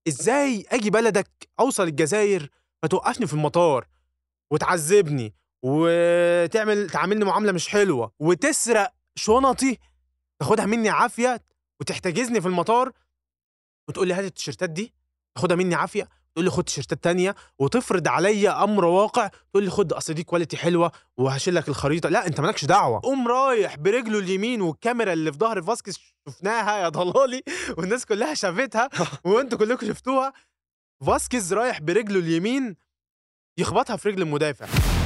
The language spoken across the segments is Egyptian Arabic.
إزاي آجي بلدك أوصل الجزاير فتوقّفني في المطار وتعذّبني وتعمل تعاملني معاملة مش حلوة وتسرق شنطي تاخدها منّي عافية وتحتجزني في المطار وتقول لي هات التيشيرتات دي، تاخدها منّي عافية، تقول لي خُد تيشيرتات تانية وتفرض عليّا أمر واقع، تقول لي خُد أصل دي quality حلوة وهاشيل لك الخريطة، لأ أنت ما لكش دعوة، قوم رايح برجله اليمين والكاميرا اللي في ضهر فاسكيز شُفناها يا ضلالي والناس كلّها شافتها وأنتم كلّكم شفتوها، فاسكيز رايح برجله اليمين يخبطها في رجل المدافع.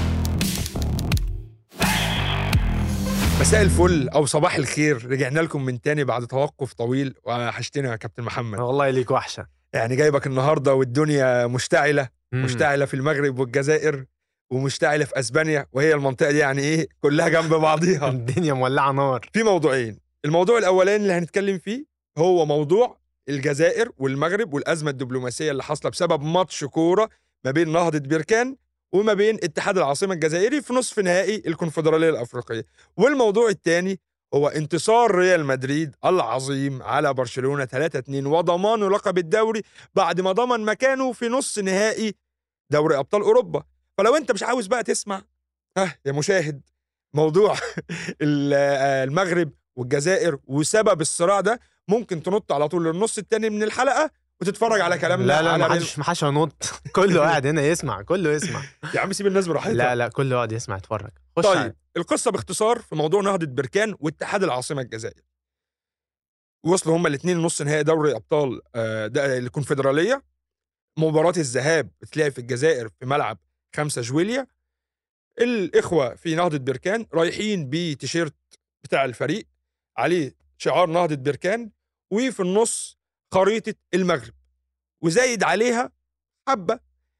مساء الفل او صباح الخير رجعنا لكم من تاني بعد توقف طويل وحشتنا يا كابتن محمد والله ليك وحشة. يعني جايبك النهارده والدنيا مشتعله إمم. مشتعله في المغرب والجزائر ومشتعله في اسبانيا وهي المنطقه دي يعني ايه كلها جنب بعضيها الدنيا مولعة نار. في موضوعين الموضوع الاولاني اللي هنتكلم فيه هو موضوع الجزائر والمغرب والازمه الدبلوماسيه اللي حاصله بسبب ماتش كوره ما بين نهضه بركان وما بين اتحاد العاصمه الجزائري في نصف نهائي الكونفدراليه الافريقيه والموضوع الثاني هو انتصار ريال مدريد العظيم على برشلونه 3-2 وضمان لقب الدوري بعد ما ضمن مكانه في نص نهائي دوري ابطال اوروبا فلو انت مش عاوز بقى تسمع ها يا مشاهد موضوع ال- آه، المغرب والجزائر وسبب الصراع ده ممكن تنط على طول للنص التاني من الحلقه وتتفرج على كلامنا لا لا على ما ريال- حدش ما حدش هينط كله قاعد هنا يسمع كله يسمع يا عم سيب الناس براحتها لا لا كله يقعد يسمع يتفرج خش طيب على- القصه باختصار في موضوع نهضه بركان واتحاد العاصمه الجزائر وصلوا هما الاثنين نص نهائي دوري ابطال آه، ده الكونفدراليه مباراه الذهاب بتلاقي في الجزائر في ملعب 5 جويليا الاخوه في نهضه بركان رايحين بتيشيرت بتاع الفريق عليه شعار نهضه بركان وفي النص خريطه المغرب وزايد عليها حبه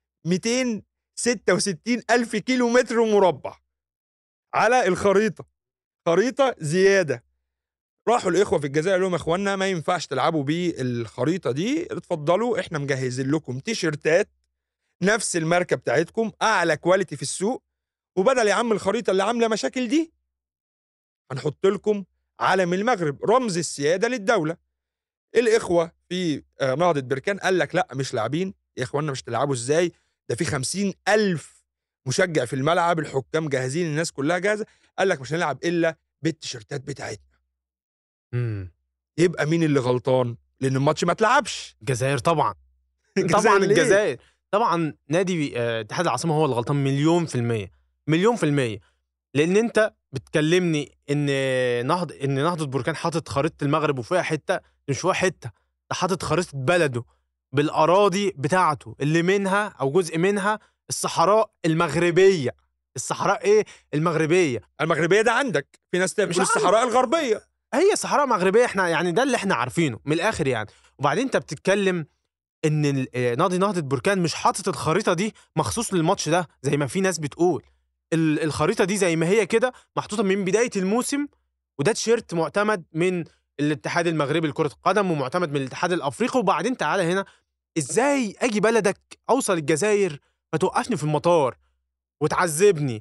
266 الف كيلو متر مربع على الخريطه خريطه زياده راحوا الاخوه في الجزائر لهم يا اخوانا ما ينفعش تلعبوا بالخريطه دي اتفضلوا احنا مجهزين لكم تيشرتات نفس الماركه بتاعتكم اعلى كواليتي في السوق وبدل يا عم الخريطه اللي عامله مشاكل دي هنحط لكم علم المغرب رمز السياده للدوله الاخوه في آه، نهضه بركان قال لك لا مش لاعبين يا اخوانا مش تلعبوا ازاي ده في خمسين ألف مشجع في الملعب الحكام جاهزين الناس كلها جاهزه قال لك مش هنلعب الا بالتيشيرتات بتاعتنا مم. يبقى مين اللي غلطان لان الماتش ما اتلعبش الجزائر طبعا الجزائر طبعا ليه؟ الجزائر طبعا نادي آه، اتحاد العاصمه هو الغلطان مليون في الميه مليون في الميه لان انت بتكلمني ان نهض ان نهضه بركان حاطط خريطه المغرب وفيها حته مش فيها حته ده حاطط خريطه بلده بالاراضي بتاعته اللي منها او جزء منها الصحراء المغربيه الصحراء ايه المغربيه المغربيه ده عندك في ناس تانية مش بتقول عندك. الصحراء الغربيه هي صحراء مغربيه احنا يعني ده اللي احنا عارفينه من الاخر يعني وبعدين انت بتتكلم ان ال- آه، نادي نهضه بركان مش حاطط الخريطه دي مخصوص للماتش ده زي ما في ناس بتقول ال- الخريطه دي زي ما هي كده محطوطه من بدايه الموسم وده تيشيرت معتمد من الاتحاد المغربي لكره القدم ومعتمد من الاتحاد الافريقي وبعدين تعالى هنا ازاي اجي بلدك اوصل الجزائر فتوقفني في المطار وتعذبني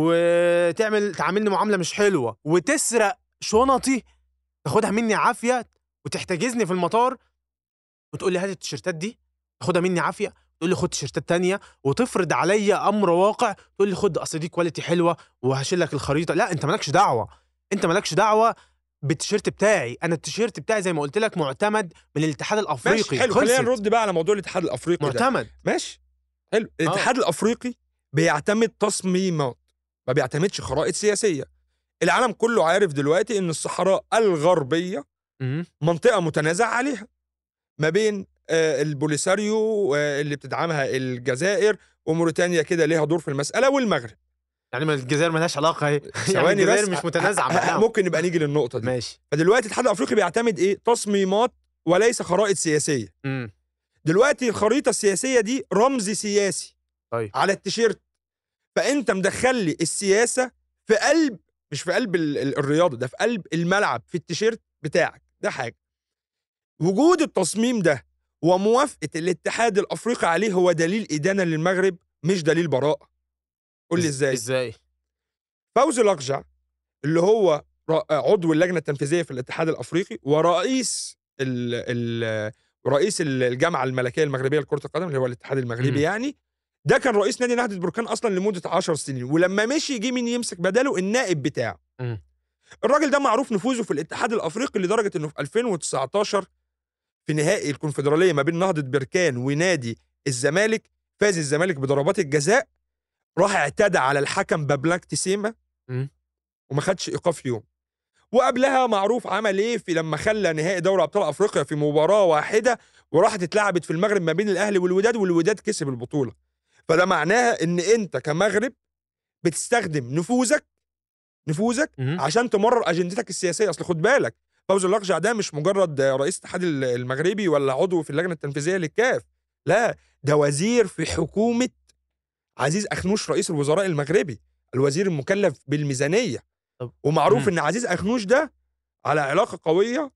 وتعمل تعاملني معامله مش حلوه وتسرق شنطي تاخدها مني عافيه وتحتجزني في المطار وتقول لي هات التيشيرتات دي تاخدها مني عافيه تقول لي خد تيشيرتات تانية وتفرض عليا امر واقع تقول لي خد اصل دي كواليتي حلوه وهشيل لك الخريطه لا انت مالكش دعوه انت مالكش دعوه بالتيشيرت بتاعي انا التيشيرت بتاعي زي ما قلت لك معتمد من الاتحاد الافريقي ماشي حلو خلينا خلصت. نرد بقى على موضوع الاتحاد الافريقي ده معتمد ماشي حلو الاتحاد الافريقي بيعتمد تصميمات ما بيعتمدش خرائط سياسيه العالم كله عارف دلوقتي ان الصحراء الغربيه مم. منطقه متنازع عليها ما بين آه، البوليساريو آه، اللي بتدعمها الجزائر وموريتانيا كده ليها دور في المساله والمغرب يعني ما الجزائر مالهاش علاقه اهي يعني ثواني الجزائر بس مش متنازعه ه- ه- معاهم ممكن نبقى نيجي للنقطه دي ماشي فدلوقتي الاتحاد الافريقي بيعتمد ايه تصميمات وليس خرائط سياسيه مم. دلوقتي الخريطه السياسيه دي رمز سياسي طيب على التيشيرت فانت مدخل لي السياسه في قلب مش في قلب ال- ال- الرياضه ده في قلب الملعب في التيشيرت بتاعك ده حاجه وجود التصميم ده وموافقه الاتحاد الافريقي عليه هو دليل ادانه للمغرب مش دليل براءه قول لي إز- ازاي ازاي فوزي لقجع اللي هو ر- عضو اللجنه التنفيذيه في الاتحاد الافريقي ورئيس ال- ال- رئيس ال- الجامعه الملكيه المغربيه لكره القدم اللي هو الاتحاد المغربي مم. يعني ده كان رئيس نادي نهضه بركان اصلا لمده 10 سنين ولما مشي جه مين يمسك بداله النائب بتاعه مم. الراجل ده معروف نفوذه في الاتحاد الافريقي لدرجه انه في 2019 في نهائي الكونفدراليه ما بين نهضه بركان ونادي الزمالك فاز الزمالك بضربات الجزاء راح اعتدى على الحكم بابلاك تسيما مم. وما خدش ايقاف يوم وقبلها معروف عمل ايه في لما خلى نهائي دوري ابطال افريقيا في مباراه واحده وراحت اتلعبت في المغرب ما بين الاهلي والوداد والوداد كسب البطوله فده معناها ان انت كمغرب بتستخدم نفوذك نفوذك مم. عشان تمرر اجندتك السياسيه اصل خد بالك فوز الاقجع ده مش مجرد رئيس الاتحاد المغربي ولا عضو في اللجنه التنفيذيه للكاف لا ده وزير في حكومه عزيز اخنوش رئيس الوزراء المغربي الوزير المكلف بالميزانيه طب- ومعروف مم. ان عزيز اخنوش ده على علاقه قويه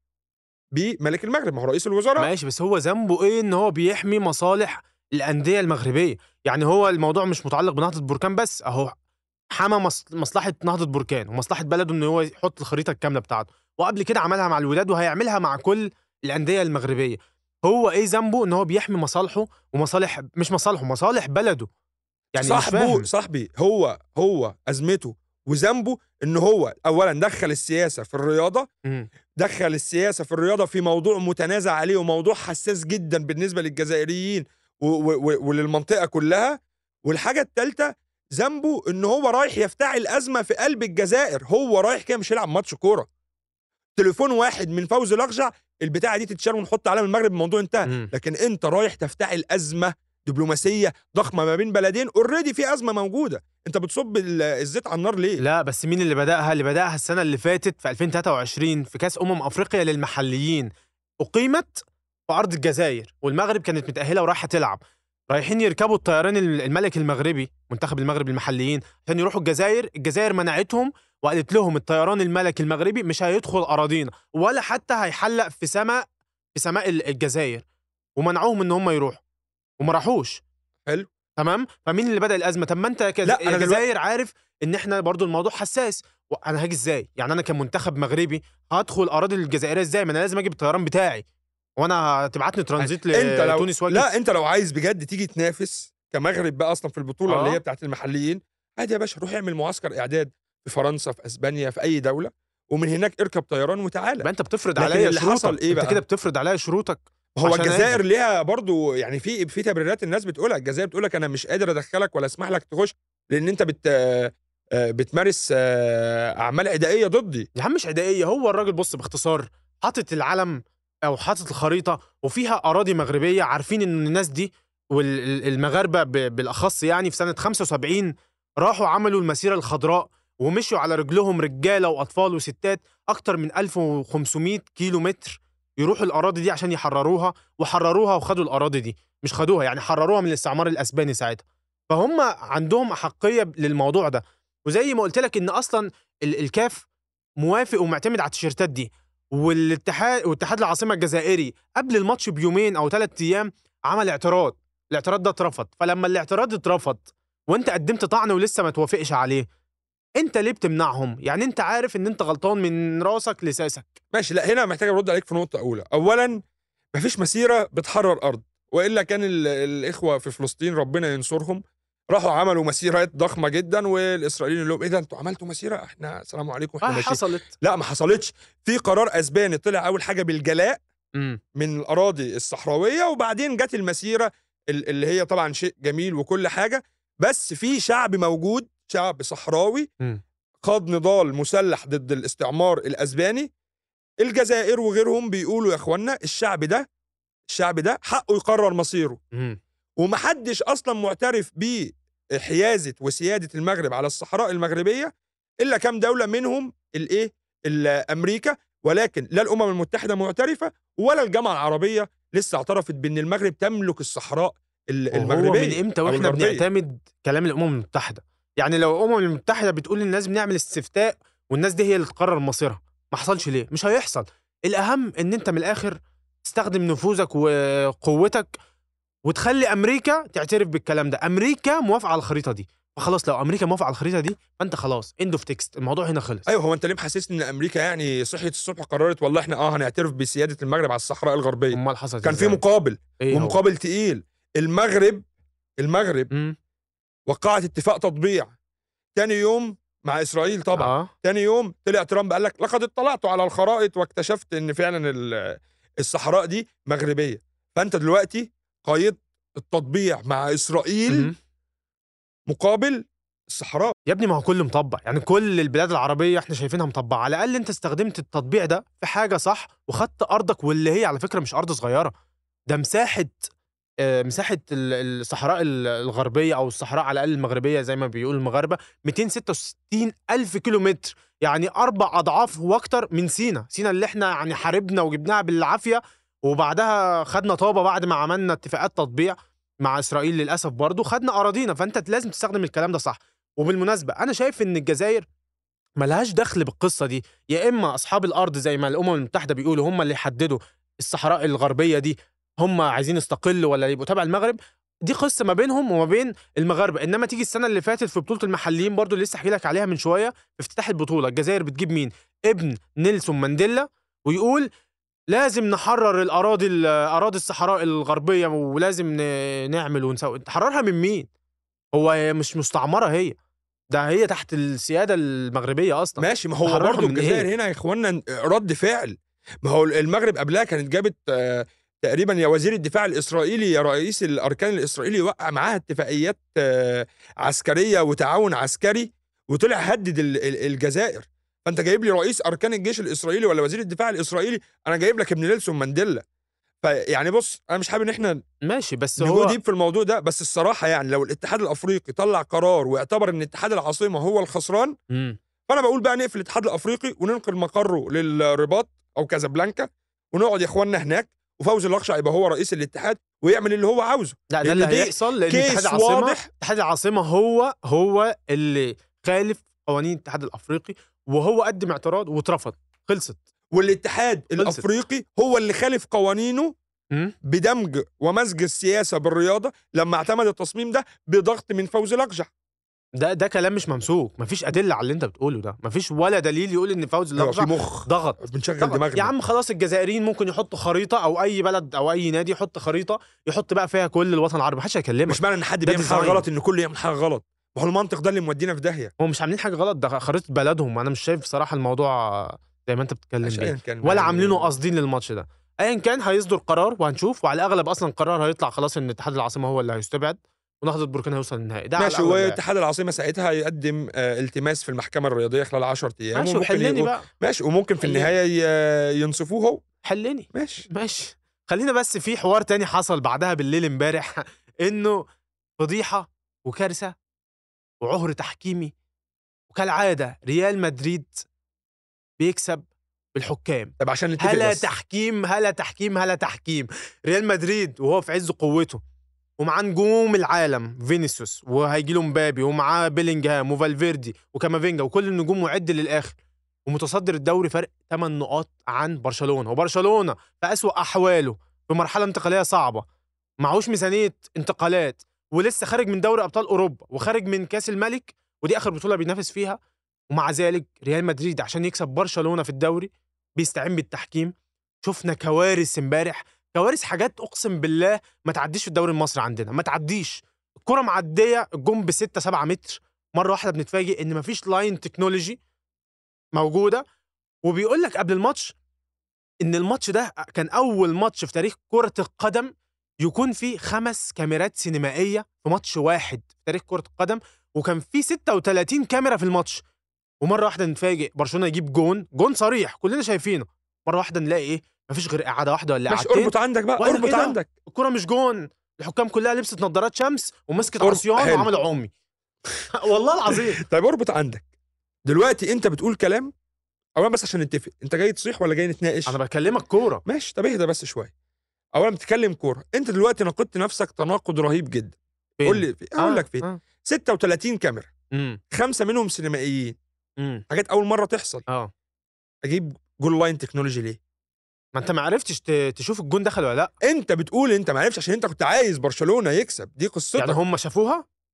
بملك المغرب ما هو رئيس الوزراء ماشي بس هو ذنبه ايه ان هو بيحمي مصالح الانديه المغربيه يعني هو الموضوع مش متعلق بنهضه بركان بس اهو حمى مص- مصلحه نهضه بركان ومصلحه بلده ان هو يحط الخريطه الكامله بتاعته وقبل كده عملها مع الوداد وهيعملها مع كل الانديه المغربيه هو ايه ذنبه ان هو بيحمي مصالحه ومصالح مش مصالحه مصالح بلده يعني مش صاحبه فاهم صاحبي هو هو ازمته وذنبه ان هو اولا دخل السياسه في الرياضه مم. دخل السياسه في الرياضه في موضوع متنازع عليه وموضوع حساس جدا بالنسبه للجزائريين و- و- و- وللمنطقه كلها والحاجه الثالثه ذنبه ان هو رايح يفتعل ازمه في قلب الجزائر هو رايح كده مش يلعب ماتش كوره تليفون واحد من فوزي الاقجع البتاعه دي تتشال ونحط علم المغرب الموضوع انتهى مم. لكن انت رايح تفتعل ازمه دبلوماسيه ضخمه ما بين بلدين اوريدي في ازمه موجوده انت بتصب ال- الزيت على النار ليه لا بس مين اللي بدأها؟ اللي بدأها السنة اللي فاتت في 2023 في كأس أمم أفريقيا للمحليين أقيمت في أرض الجزائر والمغرب كانت متأهلة ورايحة تلعب رايحين يركبوا الطيران ال- الملك المغربي منتخب المغرب المحليين عشان يروحوا الجزائر الجزائر منعتهم وقالت لهم الطيران الملكي المغربي مش هيدخل أراضينا ولا حتى هيحلق في سماء في سماء ال- الجزائر ومنعوهم ان هم يروحوا وما راحوش حلو. تمام فمين اللي بدأ الأزمة طب ما انت كز... لا، أنا الجزائر عارف ان احنا برضو الموضوع حساس وانا هاجي ازاي يعني انا كمنتخب مغربي هدخل اراضي الجزائريه ازاي ما انا لازم اجيب الطيران بتاعي وانا هتبعتني ترانزيت انت لو لتونس واجي لا انت لو عايز بجد تيجي تنافس كمغرب بقى اصلا في البطوله آه. اللي هي بتاعت المحليين عادي يا باشا روح اعمل معسكر اعداد في فرنسا في اسبانيا في اي دوله ومن هناك اركب طيران وتعالى يبقى انت بتفرض لكن عليا اللي شروطك حصل إيه انت بقى؟ كده بتفرض عليا شروطك هو عشان الجزائر أنزل. ليها برضو يعني في في تبريرات الناس بتقولها الجزائر بتقول لك انا مش قادر ادخلك ولا اسمح لك تخش لان انت بت آه، بتمارس آه، اعمال عدائيه ضدي يا عم مش عدائيه هو الراجل بص باختصار حاطط العلم او حاطط الخريطه وفيها اراضي مغربيه عارفين ان الناس دي والمغاربه بالاخص يعني في سنه 75 راحوا عملوا المسيره الخضراء ومشوا على رجلهم رجاله واطفال وستات اكتر من 1500 كيلو متر يروحوا الاراضي دي عشان يحرروها وحرروها وخدوا الاراضي دي مش خدوها يعني حرروها من الاستعمار الاسباني ساعتها فهم عندهم احقيه للموضوع ده وزي ما قلت لك ان اصلا ال- الكاف موافق ومعتمد على التيشيرتات دي والاتحاد واتحاد العاصمه الجزائري قبل الماتش بيومين او ثلاث ايام عمل اعتراض الاعتراض ده اترفض فلما الاعتراض اترفض وانت قدمت طعن ولسه ما توافقش عليه انت ليه بتمنعهم يعني انت عارف ان انت غلطان من راسك لساسك ماشي لا هنا محتاج ارد عليك في نقطه اولى اولا مفيش مسيره بتحرر ارض والا كان ال- الاخوه في فلسطين ربنا ينصرهم راحوا عملوا مسيرات ضخمه جدا والاسرائيليين يقول لهم ايه ده انتوا عملتوا مسيره احنا السلام عليكم احنا اه ماشيين حصلت لا ما حصلتش في قرار اسباني طلع اول حاجه بالجلاء امم من الاراضي الصحراويه وبعدين جت المسيره ال- اللي هي طبعا شيء جميل وكل حاجه بس في شعب موجود شعب صحراوي مم. خاض نضال مسلح ضد الاستعمار الاسباني الجزائر وغيرهم بيقولوا يا اخوانا الشعب ده الشعب ده حقه يقرر مصيره امم ومحدش اصلا معترف بحيازه وسياده المغرب على الصحراء المغربيه الا كام دوله منهم الايه ال- امريكا ولكن لا الامم المتحده معترفه ولا الجامعه العربيه لسه اعترفت بان المغرب تملك الصحراء ال- هو المغربيه من امتى أو واحنا الغربية. بنعتمد كلام الامم المتحده يعني لو الامم المتحده بتقول للناس بنعمل استفتاء والناس دي هي اللي تقرر مصيرها ما حصلش ليه مش هيحصل الاهم ان انت من الاخر تستخدم نفوذك وقوتك وتخلي امريكا تعترف بالكلام ده امريكا موافقه على الخريطه دي فخلاص لو امريكا موافقه على الخريطه دي فانت خلاص اند اوف تكست الموضوع هنا خلص ايوه هو انت ليه محسسني ان امريكا يعني صحيت الصبح قررت والله احنا اه هنعترف بسياده المغرب على الصحراء الغربيه امال حصلت كان في إزاي؟ مقابل إيه هو؟ ومقابل تقيل المغرب المغرب مم. وقعت اتفاق تطبيع تاني يوم مع اسرائيل طبعا اه تاني يوم طلع ترامب قال لك لقد اطلعت على الخرائط واكتشفت ان فعلا ال- الصحراء دي مغربيه فانت دلوقتي قايد التطبيع مع اسرائيل مم. مقابل الصحراء يا ابني ما هو كله مطبق يعني كل البلاد العربيه احنا شايفينها مطبقه على الاقل انت استخدمت التطبيع ده في حاجه صح وخدت ارضك واللي هي على فكره مش ارض صغيره ده مساحه آه، مساحه ال- الصحراء ال- الغربيه او الصحراء على الاقل المغربيه زي ما بيقول المغاربه 266 الف كيلو متر يعني اربع اضعاف واكتر من سينا سينا اللي احنا يعني حاربنا وجبناها بالعافيه وبعدها خدنا طابه بعد ما عملنا اتفاقات تطبيع مع اسرائيل للاسف برضو خدنا اراضينا فانت لازم تستخدم الكلام ده صح وبالمناسبه انا شايف ان الجزائر ملهاش دخل بالقصه دي يا اما اصحاب الارض زي ما الامم المتحده بيقولوا هم اللي يحددوا الصحراء الغربيه دي هم عايزين يستقلوا ولا يبقوا تبع المغرب دي قصه ما بينهم وما بين المغاربه انما تيجي السنه اللي فاتت في بطوله المحليين برضو اللي لسه احكي لك عليها من شويه في افتتاح البطوله الجزائر بتجيب مين ابن نيلسون مانديلا ويقول لازم نحرر الاراضي ال- اراضي الصحراء الغربيه ولازم ن- نعمل ونسوي تحررها من مين هو هي مش مستعمره هي ده هي تحت السياده المغربيه اصلا ماشي ما هو تحررها برضه من الجزائر إيه؟ هنا يا اخوانا رد فعل ما هو المغرب قبلها كانت جابت آه، تقريبا يا وزير الدفاع الاسرائيلي يا رئيس الاركان الاسرائيلي وقع معاها اتفاقيات آه، عسكريه وتعاون عسكري وطلع هدد ال- ال- الجزائر فانت جايب لي رئيس اركان الجيش الاسرائيلي ولا وزير الدفاع الاسرائيلي انا جايب لك ابن نيلسون مانديلا فيعني بص انا مش حابب ان احنا ماشي بس نجو هو ديب في الموضوع ده بس الصراحه يعني لو الاتحاد الافريقي طلع قرار واعتبر ان اتحاد العاصمه هو الخسران مم. فانا بقول بقى نقفل الاتحاد الافريقي وننقل مقره للرباط او كازابلانكا ونقعد يا اخواننا هناك وفوزي الاقشع يبقى هو رئيس الاتحاد ويعمل اللي هو عاوزه لا ده لأن اللي دي هيحصل لان كيس اتحاد العاصمه واضح. اتحاد العاصمه هو هو اللي خالف قوانين الاتحاد الافريقي وهو قدم اعتراض واترفض خلصت والاتحاد خلصت. الافريقي هو اللي خالف قوانينه مم. بدمج ومزج السياسه بالرياضه لما اعتمد التصميم ده بضغط من فوزي الاقجع ده ده كلام مش ممسوك مفيش ادله على اللي انت بتقوله ده مفيش ولا دليل يقول ان فوزي هو في الاقجع مخ ضغط بنشغل طبعا. دماغنا يا عم خلاص الجزائريين ممكن يحطوا خريطه او اي بلد او اي نادي يحط خريطه يحط بقى فيها كل الوطن العربي محدش هيكلمك مش معنى ان حد ده بيعمل حاجه ديزاين. غلط ان كله يعمل حاجه غلط ما هو المنطق ده اللي مودينا في داهيه هم مش عاملين حاجه غلط ده خريطه بلدهم انا مش شايف بصراحه الموضوع زي ما انت بتتكلم مش بيه أيا كان ولا يعني- عاملينه قاصدين للماتش ده ايا كان هيصدر قرار وهنشوف وعلى الاغلب اصلا القرار هيطلع خلاص ان اتحاد العاصمه هو اللي هيستبعد ونهضه بركان هيوصل للنهائي ده على ماشي الأغلب يعني. واتحاد العاصمه ساعتها هيقدم آه، التماس في المحكمه الرياضيه خلال 10 ايام ماشي وممكن وحلني يقول- بقى ماشي وممكن في حلني. النهايه ي- ينصفوه هو حلني ماشي ماشي خلينا بس في حوار تاني حصل بعدها بالليل امبارح انه فضيحه وكارثه وعهر تحكيمي وكالعاده ريال مدريد بيكسب بالحكام طب عشان نتفق هلا بس تحكيم هلا تحكيم هلا تحكيم ريال مدريد وهو في عز قوته ومعاه نجوم العالم فينيسيوس وهيجي له مبابي ومعاه بيلينجهام وفالفيردي وكامافينجا وكل النجوم معد للاخر ومتصدر الدوري فرق 8 نقاط عن برشلونه وبرشلونه في اسوأ احواله في مرحله انتقاليه صعبه معهوش ميزانيه انتقالات ولسه خارج من دوري ابطال اوروبا وخارج من كاس الملك ودي اخر بطوله بينافس فيها ومع ذلك ريال مدريد عشان يكسب برشلونه في الدوري بيستعين بالتحكيم شفنا كوارث امبارح كوارث حاجات اقسم بالله ما تعديش في الدوري المصري عندنا ما تعديش الكره معديه الجون ب 6 7 متر مره واحده بنتفاجئ ان مفيش لاين تكنولوجي موجوده وبيقول لك قبل الماتش ان الماتش ده كان اول ماتش في تاريخ كره القدم يكون فيه خمس كاميرات سينمائيه في ماتش واحد في تاريخ كره القدم وكان فيه 36 كاميرا في الماتش ومره واحده نتفاجئ برشلونه يجيب جون جون صريح كلنا شايفينه مره واحده نلاقي ايه مفيش غير قعده واحده ولا ماشي قعدتين اربط عندك بقى وأنا اربط كده عندك الكره مش جون الحكام كلها لبست نظارات شمس ومسكت قرب. عصيان حلو. وعملوا عمي والله العظيم طيب اربط عندك دلوقتي انت بتقول كلام اولا بس عشان نتفق انت جاي تصيح ولا جاي نتناقش انا بكلمك كوره ماشي طب اهدى بس شويه اولا بتتكلم كوره انت دلوقتي ناقضت نفسك تناقض رهيب جدا فين؟ قول لي اقول لك فين آه. 36 كاميرا امم خمسه منهم سينمائيين امم حاجات اول مره تحصل اه اجيب جول لاين تكنولوجي ليه ما انت ما عرفتش ت- تشوف الجون دخل ولا لا انت بتقول انت ما عرفتش عشان انت كنت عايز برشلونه يكسب دي قصتك يعني هم شافوها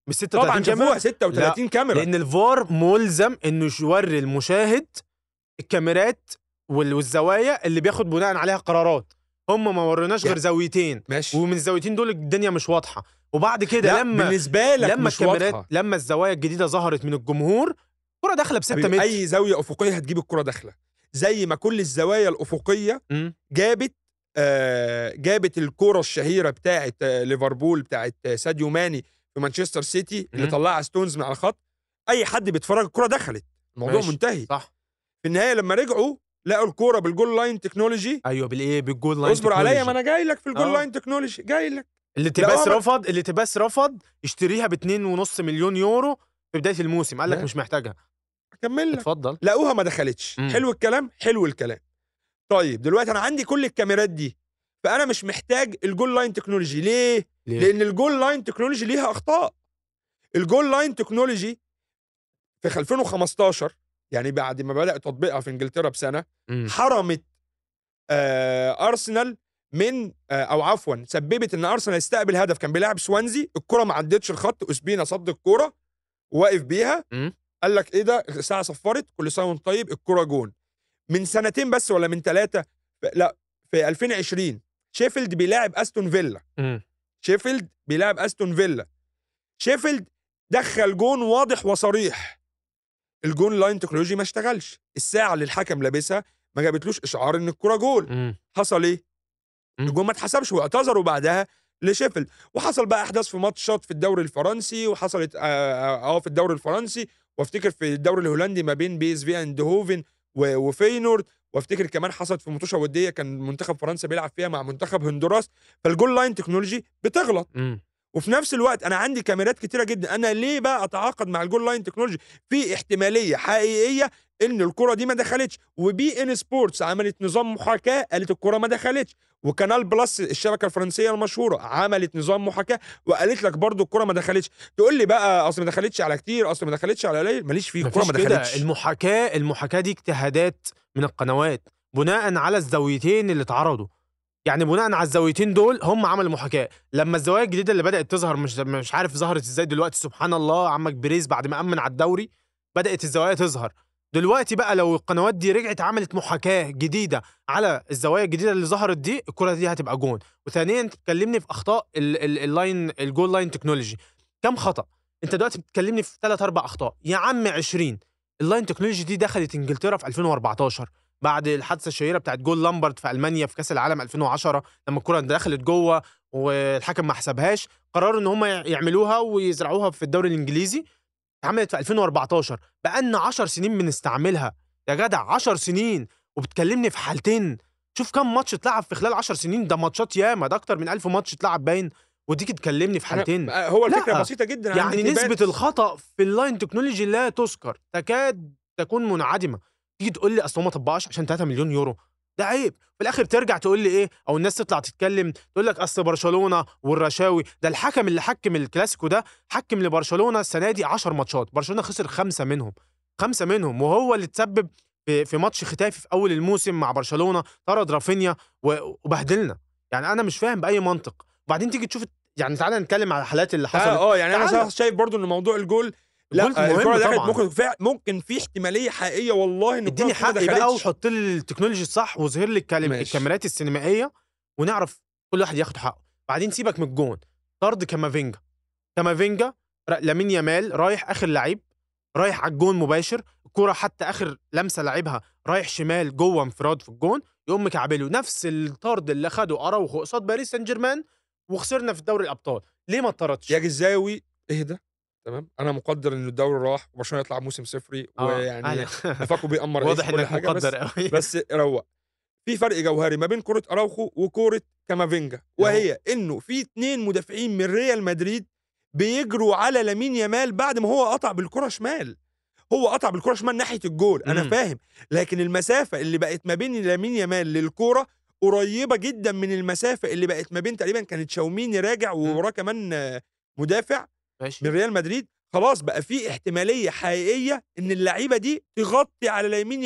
مش 36 طبعا كاميرا شافوها 36 كاميرا لان الفار ملزم انه يوري المشاهد الكاميرات وال- والزوايا اللي بياخد بناء عليها قرارات هم ما وروناش غير يعني- زاويتين ماشي ومن الزاويتين دول الدنيا مش واضحه وبعد كده لا لما بالنسبه لك لما مش الكاميرات واضحه لما الزوايا الجديده ظهرت من الجمهور الكره داخله ب 6 حبيبي، متر اي زاويه افقيه هتجيب الكره داخله زي ما كل الزوايا الافقيه مم. جابت آه جابت الكرة الشهيرة بتاعت آه ليفربول بتاعت آه ساديو ماني في مانشستر سيتي اللي مم. طلعها ستونز من على الخط اي حد بيتفرج الكرة دخلت الموضوع ماشي. منتهي صح في النهاية لما رجعوا لقوا الكرة بالجول لاين تكنولوجي ايوه بالايه بالجول لاين اصبر عليا ما تكنولوجي. انا جاي لك في الجول آه. لاين تكنولوجي جاي لك اللي تباس لقوها- رفض اللي تباس رفض يشتريها ب 2.5 مليون يورو في بدايه الموسم قال لك لا. مش محتاجها اكمل لك اتفضل لقوها ما دخلتش مم. حلو الكلام حلو الكلام طيب دلوقتي انا عندي كل الكاميرات دي فانا مش محتاج الجول لاين تكنولوجي ليه ليه؟ لان الجول لاين تكنولوجي ليها اخطاء الجول لاين تكنولوجي في 2015 يعني بعد ما بدا تطبيقها في انجلترا بسنه مم. حرمت آه ارسنال من آه او عفوا سببت ان ارسنال يستقبل هدف كان بيلعب سوانزي الكره ما عدتش الخط اسبينا صد الكره وواقف بيها مم. قال لك ايه ده الساعه صفرت كل سنه وانت طيب الكره جون من سنتين بس ولا من ثلاثه لا في 2020 شيفيلد بيلاعب استون فيلا مم. شيفيلد بيلعب استون فيلا شيفيلد دخل جون واضح وصريح الجون لاين تكنولوجي ما اشتغلش الساعه اللي الحكم لابسها ما جابتلوش اشعار ان الكره جول مم. حصل ايه مم. الجون ما اتحسبش واعتذروا بعدها لشيفيلد وحصل بقى احداث في ماتشات في الدوري الفرنسي وحصلت اه, آه, آه في الدوري الفرنسي وافتكر في الدوري الهولندي ما بين بي اس في اندهوفن و- وفينورد وافتكر كمان حصلت في مطوشه وديه كان منتخب فرنسا بيلعب فيها مع منتخب هندوراس فالجول لاين تكنولوجي بتغلط مم. وفي نفس الوقت انا عندي كاميرات كتيره جدا انا ليه بقى اتعاقد مع الجول لاين تكنولوجي في احتماليه حقيقيه ان الكره دي ما دخلتش وبي ان سبورتس عملت نظام محاكاه قالت الكره ما دخلتش وكانال بلس الشبكه الفرنسيه المشهوره عملت نظام محاكاه وقالت لك برضو الكره ما دخلتش تقول لي بقى اصل ما دخلتش على كتير اصل ما دخلتش على قليل ماليش فيه الكره مفيش ما كده دخلتش المحاكاه المحاكاه دي اجتهادات من القنوات بناء على الزاويتين اللي اتعرضوا يعني بناء على الزاويتين دول هم عملوا محاكاه لما الزوايا الجديده اللي بدات تظهر مش مش عارف ظهرت ازاي دلوقتي سبحان الله عمك بريز بعد ما امن على الدوري بدات الزوايا تظهر دلوقتي بقى لو القنوات دي رجعت عملت محاكاه جديده على الزوايا الجديده اللي ظهرت دي الكره دي هتبقى جون وثانيا تكلمني في اخطاء ال- ال- اللاين الجول لاين تكنولوجي كم خطا انت دلوقتي بتكلمني في ثلاث اربع اخطاء يا عم 20 اللاين تكنولوجي دي دخلت انجلترا في 2014 بعد الحادثه الشهيره بتاعت جول لامبرد في المانيا في كاس العالم 2010 لما الكره دخلت جوه والحكم ما حسبهاش قرروا ان هم يعملوها ويزرعوها في الدوري الانجليزي اتعملت في 2014 بقالنا 10 سنين بنستعملها يا جدع 10 سنين وبتكلمني في حالتين شوف كم ماتش اتلعب في خلال 10 سنين ده ماتشات ياما ده اكتر من 1000 ماتش اتلعب باين وديك تكلمني في أنا- حالتين هو الفكره لا. بسيطه جدا يعني عندي نسبة تبان- الخطأ في اللاين تكنولوجي لا تذكر تكاد تكون منعدمة تيجي تقول لي اصل هو ما طبقش عشان 3 مليون يورو ده عيب في الاخر ترجع تقول لي ايه او الناس تطلع تتكلم تقول لك اصل برشلونه والرشاوي ده الحكم اللي حكم الكلاسيكو ده حكم لبرشلونه السنه دي 10 ماتشات برشلونه خسر خمسه منهم خمسه منهم وهو اللي تسبب في في ماتش ختافي في اول الموسم مع برشلونه طرد رافينيا و- وبهدلنا يعني انا مش فاهم باي منطق وبعدين تيجي تشوف يعني تعالى نتكلم على الحالات اللي حصلت اه اه يعني انا تعالى. صح شايف برضو ان موضوع الجول لا الجول آه، مهم الكره دخلت طبعاً. ممكن فع- ممكن في احتماليه حقيقيه والله ان اديني الكرة ما حقي بقى دخلتش. وحط لي التكنولوجي الصح واظهر لي الكلم ماشي. الكاميرات السينمائيه ونعرف كل واحد ياخد حقه بعدين سيبك من الجون طرد كامافينجا كامافينجا ر- لامين يامال رايح اخر لعيب رايح على الجون مباشر الكرة حتى اخر لمسه لعبها رايح شمال جوه انفراد في الجون يقوم مكعبله نفس الطرد اللي خده اراوخو قصاد باريس سان جيرمان وخسرنا في دوري الابطال ليه ما اتطردش يا جزاوي اهدى تمام انا مقدر ان الدوري راح وبرشلونه يطلع موسم صفري آه، ويعني أهلا. نفاقه بيأمر واضح عيش كل انك حاجة، بس- مقدر قوي بس روق في فرق جوهري ما بين كرة اراوخو وكرة كامافينجا وهي انه في اتنين مدافعين من ريال مدريد بيجروا على لامين يامال بعد ما هو قطع بالكرة شمال هو قطع بالكرة شمال ناحية الجول انا مم. فاهم لكن المسافة اللي بقت ما بين لامين يامال للكرة قريبة جدا من المسافة اللي بقت ما بين تقريبا كانت شاوميني راجع ووراه كمان آه، مدافع ماشي من ريال مدريد خلاص بقى في احتماليه حقيقيه ان اللعيبه دي تغطي على لامين يامال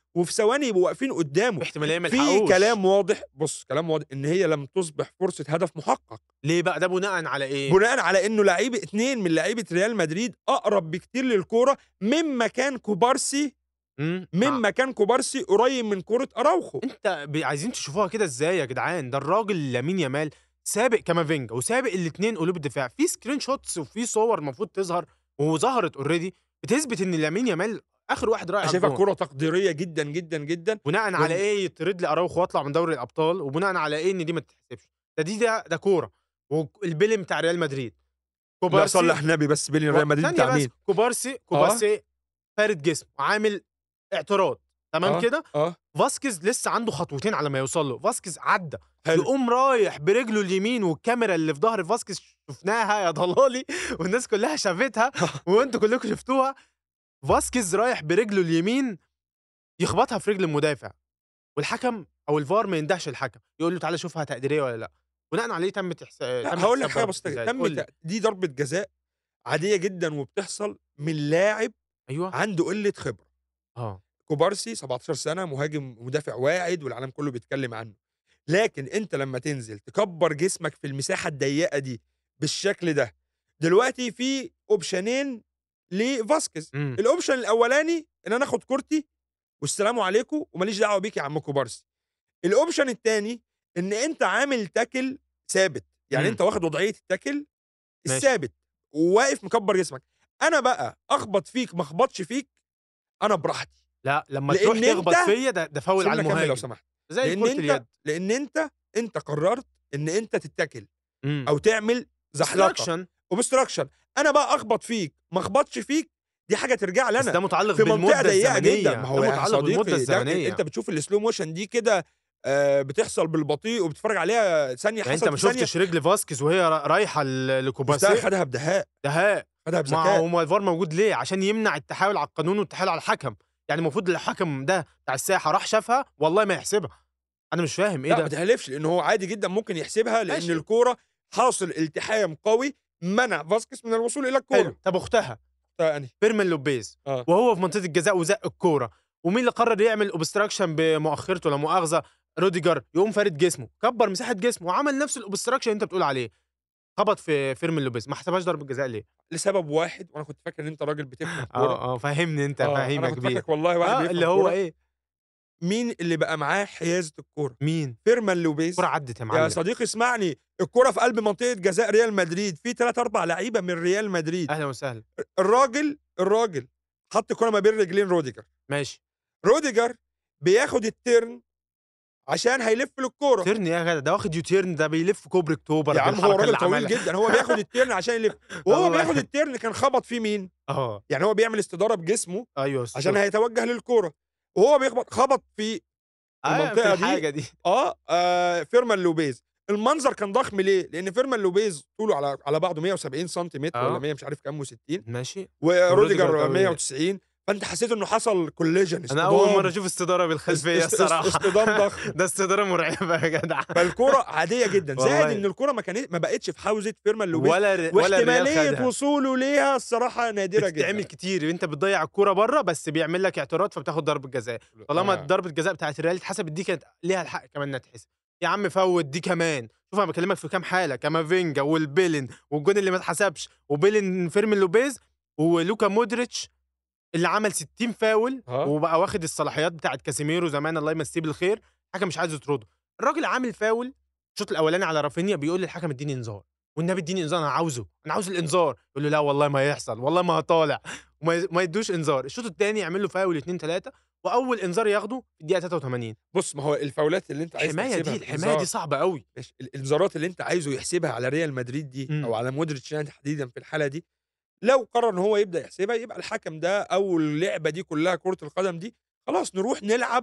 وفي ثواني يبقوا واقفين قدامه احتماليه ما في يلحقوش. كلام واضح بص كلام واضح ان هي لم تصبح فرصه هدف محقق ليه بقى ده بناء على ايه بناء على انه لعيبه اتنين من لعيبه ريال مدريد اقرب بكتير للكوره مما كان كوبارسي مم. مع- مما كان كوبارسي قريب من كوره اراوخو انت ب- عايزين تشوفوها كده ازاي يا جدعان ده الراجل لامين يامال سابق كامافينجا وسابق الاثنين قلوب الدفاع في سكرين شوتس وفي صور المفروض تظهر وظهرت اوريدي بتثبت ان لامين يامال اخر واحد رايح انا على شايفها الجون. كوره تقديريه جدا جدا جدا بناء على ايه يطرد لي اراوخو واطلع من دوري الابطال وبناء على ايه ان دي ما تتحسبش ده دي ده ده كوره والبيلم بتاع ريال مدريد لا صلح نبي بس بين ريال مدريد ثانية بتاع بس، مين كوبارسي كوبارسي فارد جسمه وعامل اعتراض تمام آه. كده اه فاسكيز لسه عنده خطوتين على ما يوصل له فاسكيز عدى حلو يقوم رايح برجله اليمين والكاميرا اللي في ظهر فاسكيز شفناها يا ضلالي والناس كلها شافتها وانتوا كلكم شفتوها فاسكيز رايح برجله اليمين يخبطها في رجل المدافع والحكم او الفار ما يندهش الحكم يقول له تعالى شوفها تقديريه ولا لا بناء عليه تم تحس... لا، تم هقول لك حساب حاجه ضربة بسيطه جزاء. تم قول لي. ت- دي ضربه جزاء عاديه جدا وبتحصل من لاعب ايوه عنده قله خبره اه كوبارسي 17 سنه مهاجم مدافع واعد والعالم كله بيتكلم عنه لكن انت لما تنزل تكبر جسمك في المساحه الضيقه دي بالشكل ده دلوقتي في اوبشنين لفاسكيز مم. الاوبشن الاولاني ان انا اخد كورتي والسلام عليكم وماليش دعوه بيك يا عم كوبارسي الاوبشن الثاني ان انت عامل تاكل ثابت يعني مم. انت واخد وضعيه التاكل ماشي. الثابت وواقف مكبر جسمك انا بقى اخبط فيك ما اخبطش فيك انا براحتي لا لما لأن تروح تخبط أنت- فيا ده ده فاول على سيبني أكمل لو المهاجم سمحت زي لان كرة انت اليد لان انت انت قررت ان انت تتكل مم. او تعمل زحلقه Distraction. وبستراكشن انا بقى اخبط فيك ما اخبطش فيك دي حاجه ترجع بس لنا ده متعلق في منطقه بالمده ضيقه الزمنيه جدا ما هو ده يا متعلق بالمده صديقي ده الزمنيه انت بتشوف السلو موشن دي كده آه، بتحصل بالبطيء وبتتفرج عليها ثانيه يعني حصلت انت ما في ثانيه شفتش رجل فاسكيز وهي را- رايحه ل- بس ده لكوباسي خدها بدهاء ده ها خدها ما بذكاء هو الفار موجود ليه عشان يمنع التحايل على القانون والتحايل على الحكم يعني المفروض الحكم ده بتاع الساحه راح شافها والله ما يحسبها انا مش فاهم ايه لا ما ده تهلفش لان هو عادي جدا ممكن يحسبها لان ماشي. الكوره حاصل التحام قوي منع فاسكس من الوصول الى الكوره حلو طب اختها يعني فيرمين لوبيز اه وهو في منطقه الجزاء وزق الكوره ومين اللي قرر يعمل اوبستراكشن بمؤخرته لا مؤاخذه روديجر يقوم فارد جسمه كبر مساحه جسمه وعمل نفس الاوبستراكشن اللي انت بتقول عليه خبط في فيرمين لوبيز ما حسبهاش ضربه جزاء ليه لسبب واحد وانا كنت فاكر ان انت راجل بتفهم كوره اه اه فهمني انت آه، فاهم انا يا كنت كبير فاكرك والله واحد اه بيفهم اللي هو كورة. ايه مين اللي بقى معاه حيازه الكوره مين فيرمان لوبيز الكوره عدت يا يا معلم صديقي اسمعني الكرة في قلب منطقة جزاء ريال مدريد في ثلاث أربع لعيبة من ريال مدريد اهلا وسهلا الراجل الراجل حط الكرة ما بين رجلين روديجر ماشي روديجر بياخد الترن عشان هيلف للكورة تيرن يا جدع ده واخد يوتيرن ده بيلف كوبري اكتوبر يا عم هو بالحركة راجل اللي طويل عملها. جدا هو بياخد الترن عشان يلف وهو والله. بياخد الترن كان خبط فيه مين اه يعني هو بيعمل استدارة بجسمه ايوه عشان هيتوجه للكورة وهو بيخبط خبط في المنطقه المنطقة دي الحاجه دي اه, آه فيرمان لوبيز المنظر كان ضخم ليه؟ لأن فيرمان لوبيز طوله على على بعضه 170 سنتيمتر آه. ولا 100 مش عارف كام و60 ماشي وروديجر وروديجر 190 فانت حسيت انه حصل كوليجن انا اول مره اشوف استداره بالخلفيه است- است- الصراحه اصطدام ضخم ده استداره مرعبه يا جدع فالكوره عاديه جدا زائد والله. ان الكوره ما كانت ما بقتش في حوزه فيرمان لوبيز ولا ر... ولا الريال واحتماليه خدها وصوله ليها الصراحه نادره بتتعمل جدا كتير انت بتضيع الكوره بره بس بيعمل لك اعتراض فبتاخد ضربه جزاء طالما آه. ضربه الجزاء بتاعت الريال اتحسبت دي كانت ليها الحق كمان انها تتحسب يا عم فوت دي كمان شوف انا بكلمك في كام حاله كامافينجا والبيلين والجون اللي ما اتحسبش وبيلين فيرمين لوبيز ولوكا مودريتش اللي عمل 60 فاول آه. وبقى واخد الصلاحيات بتاعت كاسيميرو زمان الله يمسيه بالخير الحكم مش عايز يطرده الراجل عامل فاول الشوط الاولاني على رافينيا بيقول للحكم اديني انذار والنبي اديني انذار انا عاوزه انا عاوز الانذار يقول له لا والله ما هيحصل والله ما هطالع وما ي- ما يدوش انذار الشوط الثاني يعمل له فاول 2 3 واول انذار ياخده في الدقيقه 83 بص ما هو الفاولات اللي انت عايز الحمايه تحسبها دي في الحمايه الإنذار، دي صعبه قوي ماشي، الانذارات اللي انت عايزه يحسبها على ريال مدريد دي مم. او على مودريتش يعني تحديدا في الحاله دي لو قرر ان هو يبدا يحسبها يبقى الحكم ده او اللعبه دي كلها كره القدم دي خلاص نروح نلعب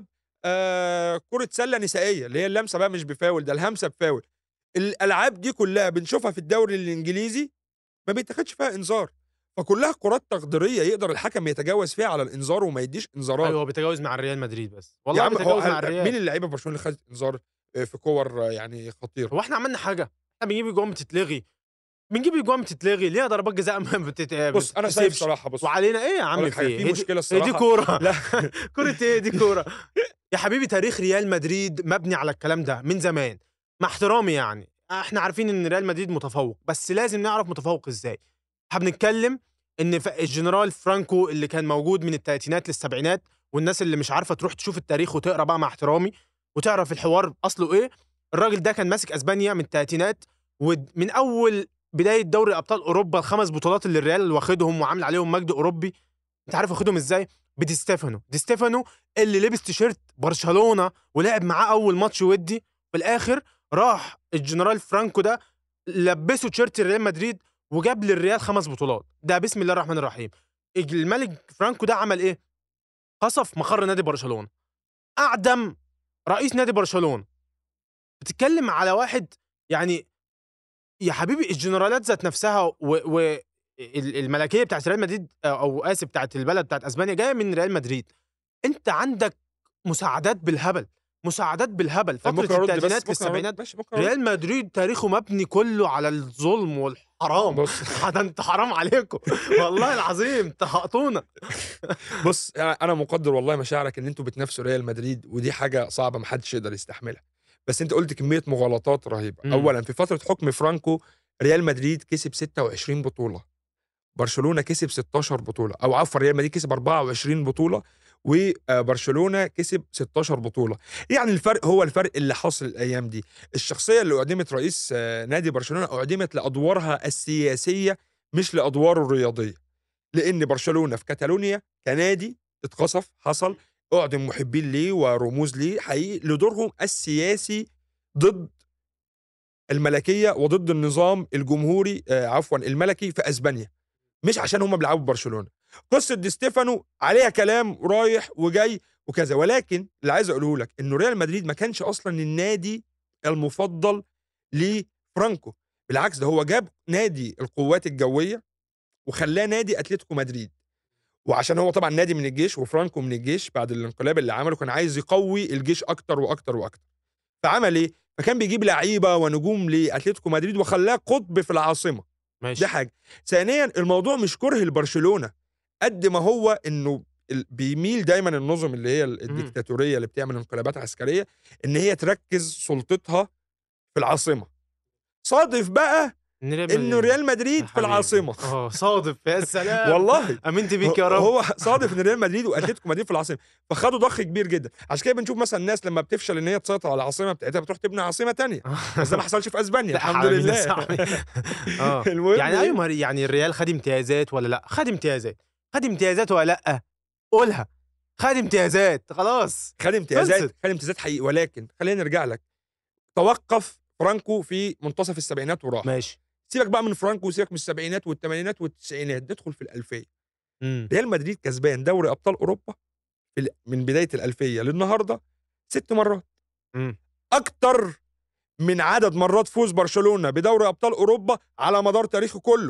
آه كره سله نسائيه اللي هي اللمسه بقى مش بفاول ده الهمسه بفاول الالعاب دي كلها بنشوفها في الدوري الانجليزي ما بيتاخدش فيها انذار فكلها كرات تقديريه يقدر الحكم يتجاوز فيها على الانذار وما يديش انذارات ايوه هو بيتجاوز مع الريال مدريد بس يا والله عم هو بيتجاوز مع هل- الريال مين اللعيبه في برشلونه اللي خدت انذار آه، في كور آه، يعني خطيره هو احنا عملنا حاجه احنا بنجيب جوان بتتلغي بنجيب اجوان بتتلغي ليه ضربات جزاء ما بتت... بص انا بتتحسبش؟ شايف صراحه بص وعلينا ايه يا أقول عم لك في حاجة، إيه؟ في هي دي- مشكله هي دي الصراحه كوره لا كرة ايه دي كورة يا حبيبي تاريخ ريال مدريد مبني على الكلام ده من زمان مع احترامي يعني احنا عارفين ان ريال مدريد متفوق بس لازم نعرف متفوق ازاي احنا بنتكلم ان ف- الجنرال فرانكو اللي كان موجود من الثلاثينات للسبعينات والناس اللي مش عارفه تروح تشوف التاريخ وتقرا بقى مع احترامي وتعرف الحوار اصله ايه الراجل ده كان ماسك اسبانيا من الثلاثينات ومن اول بدايه دوري ابطال اوروبا الخمس بطولات اللي الريال واخدهم وعامل عليهم مجد اوروبي انت عارف واخدهم ازاي بدي ستيفانو دي ستيفانو اللي لبس تيشيرت برشلونه ولعب معاه اول ماتش ودي في الاخر راح الجنرال فرانكو ده لبسه تيشيرت ريال مدريد وجاب للريال خمس بطولات ده بسم الله الرحمن الرحيم الملك فرانكو ده عمل ايه قصف مقر نادي برشلونه اعدم رئيس نادي برشلونه بتتكلم على واحد يعني يا حبيبي الجنرالات ذات نفسها و, و ال- الملكيه بتاعت ريال مدريد او اسف بتاعت البلد بتاعت اسبانيا جايه من ريال مدريد انت عندك مساعدات بالهبل مساعدات بالهبل فتره ممكن ارد بس الثلاثينات ممكن أرد؟ للسبعينات ماشي ممكن أرد. ريال مدريد تاريخه مبني كله على الظلم والحرام بص ده انت حرام عليكم والله العظيم تهقطونا بص انا مقدر والله مشاعرك ان انتوا بتنافسوا ريال مدريد ودي حاجه صعبه محدش يقدر يستحملها بس انت قلت كميه مغالطات رهيبه مم. اولا في فتره حكم فرانكو ريال مدريد كسب 26 بطوله برشلونه كسب 16 بطوله او عفوا ريال مدريد كسب 24 بطوله وبرشلونه كسب 16 بطوله يعني الفرق هو الفرق اللي حاصل الايام دي الشخصيه اللي اعدمت رئيس آه، نادي برشلونه اعدمت لادوارها السياسيه مش لادواره الرياضيه لان برشلونه في كاتالونيا كنادي اتقصف حصل اعدم محبين ليه ورموز ليه حقيقي لدورهم السياسي ضد الملكيه وضد النظام الجمهوري آه عفوا الملكي في اسبانيا مش عشان هم بيلعبوا برشلونه قصه دي ستيفانو عليها كلام رايح وجاي وكذا ولكن اللي عايز اقوله لك انه ريال مدريد ما كانش اصلا النادي المفضل لفرانكو بالعكس ده هو جاب نادي القوات الجويه وخلاه نادي اتلتيكو مدريد وعشان هو طبعا نادي من الجيش وفرانكو من الجيش بعد الانقلاب اللي عمله كان عايز يقوي الجيش اكتر واكتر واكتر فعمل ايه فكان بيجيب لعيبه ونجوم لاتلتيكو مدريد وخلاه قطب في العاصمه ماشي دي حاجه ثانيا الموضوع مش كره لبرشلونه قد ما هو انه ال- بيميل دايما النظم اللي هي ال- الديكتاتوريه اللي بتعمل انقلابات عسكريه ان هي تركز سلطتها في العاصمه صادف بقى إن ريال انه مدريد- ريال يا مدريد في حبيبي. العاصمه اه صادف يا سلام والله امنت بيك يا رب هو صادف ان ريال مدريد واتلتيكو مدريد في العاصمه فخدوا ضخ كبير جدا عشان كده بنشوف مثلا الناس لما بتفشل ان هي تسيطر على العاصمه بتاعتها بتروح تبني عاصمه تانية بس ده ما حصلش في اسبانيا لا، الحمد حبيبي، لله لسه حبيبي. اه المهم يعني إيه؟ ايوه ما- يعني الريال خد امتيازات ولا لا خد امتيازات خد امتيازات ولا لا قولها خد امتيازات خلاص خد امتيازات خلصت. خد امتيازات حقيقي ولكن خلينا نرجع لك توقف فرانكو في منتصف السبعينات وراح ماشي سيبك بقى من فرانكو وسيبك من السبعينات والثمانينات والتسعينات ندخل في الألفية امم ريال مدريد كسبان دوري أبطال أوروبا في ال- من بداية الألفية للنهاردة ست مرات امم أكتر من عدد مرات فوز برشلونة بدوري أبطال أوروبا على مدار تاريخه كله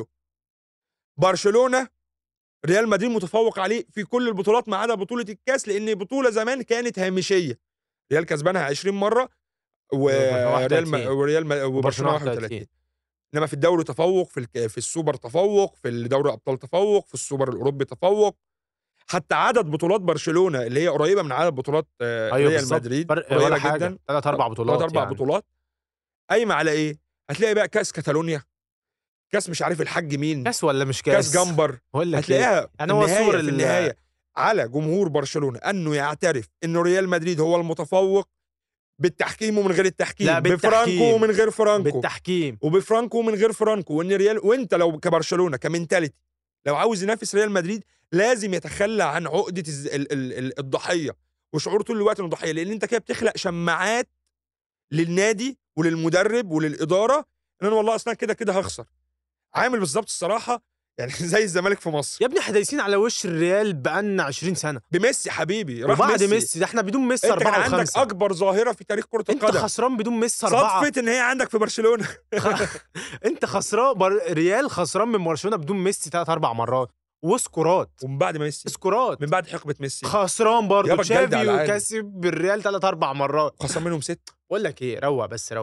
برشلونة ريال مدريد متفوق عليه في كل البطولات ما عدا بطولة الكاس لأن بطولة زمان كانت هامشية ريال كسبانها 20 مرة وريال م- 31. وريال م- وبرشلونة 31 انما في الدوري تفوق في الك... في السوبر تفوق في الدوري الابطال تفوق في السوبر الاوروبي تفوق حتى عدد بطولات برشلونه اللي هي قريبه من عدد بطولات آه، ايوه ريال بالظبط مدريد فرق قريبه ولا حاجه جدا ثلاث اربع بطولات ثلاث اربع يعني. بطولات قايمه على ايه؟ هتلاقي بقى كاس كاتالونيا كاس مش عارف الحاج مين كاس ولا مش كاس كاس جمبر بقول لك إيه، هتلاقيها يعني هو النهاية الصور في ال- النهايه على جمهور برشلونه انه يعترف انه ريال مدريد هو المتفوق بالتحكيم ومن غير التحكيم لا، بفرانكو بالتحكيم. ومن غير فرانكو بالتحكيم وبفرانكو ومن غير فرانكو وان ريال وانت لو كبرشلونه كمنتاليتي لو عاوز ينافس ريال مدريد لازم يتخلى عن عقده الز- ال ال ال الضحيه وشعور طول الوقت انه ضحيه لان انت كده بتخلق شماعات للنادي وللمدرب وللاداره ان انا والله اصلا كده كده هخسر عامل بالظبط الصراحه يعني زي الزمالك في مصر يا ابني احنا دايسين على وش الريال بقالنا 20 سنه بميسي حبيبي راح وبعد ميسي, ميسي ده احنا بدون ميسي انت كان اربعه عندك وخمسه اكبر ظاهره في تاريخ كره انت القدم خسران بدون ميسي اربعه صدفه ان هي عندك في برشلونه انت خسران بر... ريال خسران من برشلونه بدون ميسي ثلاث اربع مرات وسكورات ومن بعد ميسي سكورات من بعد حقبه ميسي خسران برضه يابا الجلد على تشافي العالي. وكسب بالريال ثلاث اربع مرات خسر منهم ست بقول لك ايه روق بس روق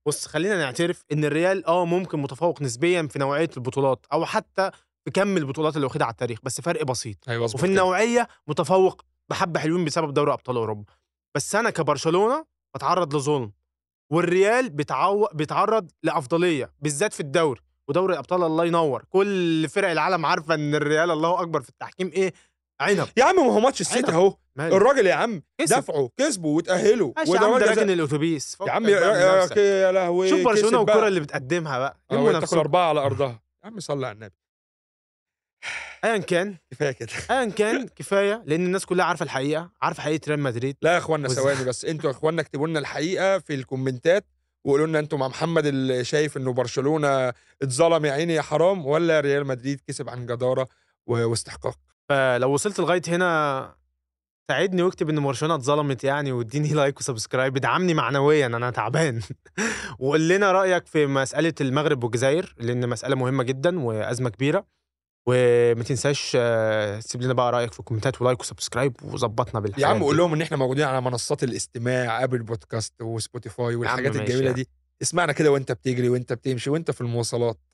بص خلينا نعترف ان الريال اه ممكن متفوق نسبيا في نوعيه البطولات او حتى في كم البطولات اللي واخدها على التاريخ بس فرق بسيط ايوه وفي النوعيه متفوق بحبه حلوين بسبب دوري ابطال اوروبا بس انا كبرشلونه بتعرض لظلم والريال بتعو... بيتعرض لافضليه بالذات في الدوري ودوري الابطال الله ينور كل فرق العالم عارفه ان الريال الله اكبر في التحكيم ايه عنب يا عم ما هو ماتش السيتي عنب. اهو ماله الراجل يا عم كسب. دفعوا كسبوا وتاهلوا ماشي يا عم وضربات ده جزاء. راكن الاتوبيس يا عم فكك يا, بقى من يا, نفسك. يا لهوي شوف برشلونه كسب والكره بقى. اللي بتقدمها بقى اه يموا تاكل نفسكم. اربعه على ارضها يا عم صلي على النبي ايا كان كفايه كده ايا كان كفايه لان الناس كلها عارفه الحقيقه عارفه حقيقه ريال مدريد لا يا اخوانا وز- ثواني بس انتوا يا اخوانا اكتبوا لنا الحقيقه في الكومنتات وقولوا لنا انتوا مع محمد اللي شايف انه برشلونه اتظلم يا عيني يا حرام ولا ريال مدريد كسب عن جداره و- واستحقاق فلو وصلت لغايه هنا ساعدني واكتب ان برشلونه اتظلمت يعني واديني لايك وسبسكرايب ادعمني معنويا انا تعبان وقول لنا رايك في مساله المغرب والجزائر لان مساله مهمه جدا وازمه كبيره وما تنساش آه، تسيب لنا بقى رايك في الكومنتات ولايك وسبسكرايب وظبطنا بالحاجات يا عم قول دي. لهم ان احنا موجودين على منصات الاستماع ابل بودكاست وسبوتيفاي والحاجات ماشي الجميله يا دي اسمعنا كده وانت بتجري وانت بتمشي وانت في المواصلات